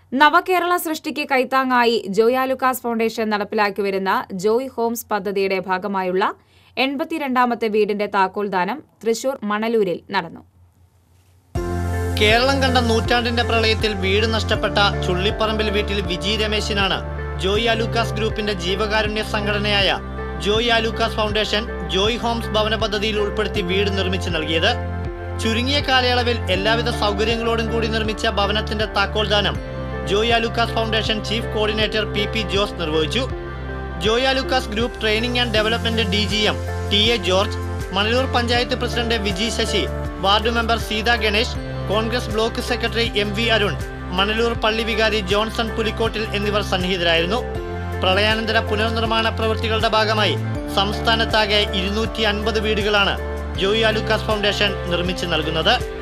നവകേരള സൃഷ്ടിക്ക് കൈത്താങ്ങായി ജോയ Lucas foundation നടപ്പിലാക്കി വരുന്ന ജോയ് ഹോംസ് പദ്ധതിയുടെ ഭാഗമായുള്ള എൺപത്തിരണ്ടാമത്തെ വീടിന്റെ താക്കോൽദാനം തൃശൂർ മണലൂരിൽ നടന്നു കേരളം കണ്ട നൂറ്റാണ്ടിന്റെ പ്രളയത്തിൽ വീട് നഷ്ടപ്പെട്ട ചുള്ളിപ്പറമ്പിൽ വീട്ടിൽ വിജി രമേശിനാണ് ജോയ് ആലൂക്കാസ് ഗ്രൂപ്പിന്റെ ജീവകാരുണ്യ സംഘടനയായ ജോയ് ആലൂക്കാസ് ഫൗണ്ടേഷൻ ജോയ് ഹോംസ് ഭവന പദ്ധതിയിൽ ഉൾപ്പെടുത്തി വീട് നിർമ്മിച്ചു നൽകിയത് ചുരുങ്ങിയ കാലയളവിൽ എല്ലാവിധ സൗകര്യങ്ങളോടും കൂടി നിർമ്മിച്ച ഭവനത്തിന്റെ താക്കോൽദാനം Joy Alukkas foundation chief coordinator P P Jose നിർവഹിച്ചു Joy Alukkas group training and development D G M T A George Manalur panchayat president Viji Sasi ward member Seetha Ganesh Congress block secretary M V Arun Manalur പള്ളി വികാരി ജോൺസൺ പുലിക്കോട്ടിൽ എന്നിവർ സന്നിഹിതരായിരുന്നു പ്രളയാനന്തര പുനർനിർമ്മാണ പ്രവൃത്തികളുടെ ഭാഗമായി സംസ്ഥാനത്താകെ ഇരുന്നൂറ്റി അൻപത് വീടുകളാണ് ജോയി ലൂക്കാസ് ഫൗണ്ടേഷൻ നിർമ്മിച്ചു നൽകുന്നത്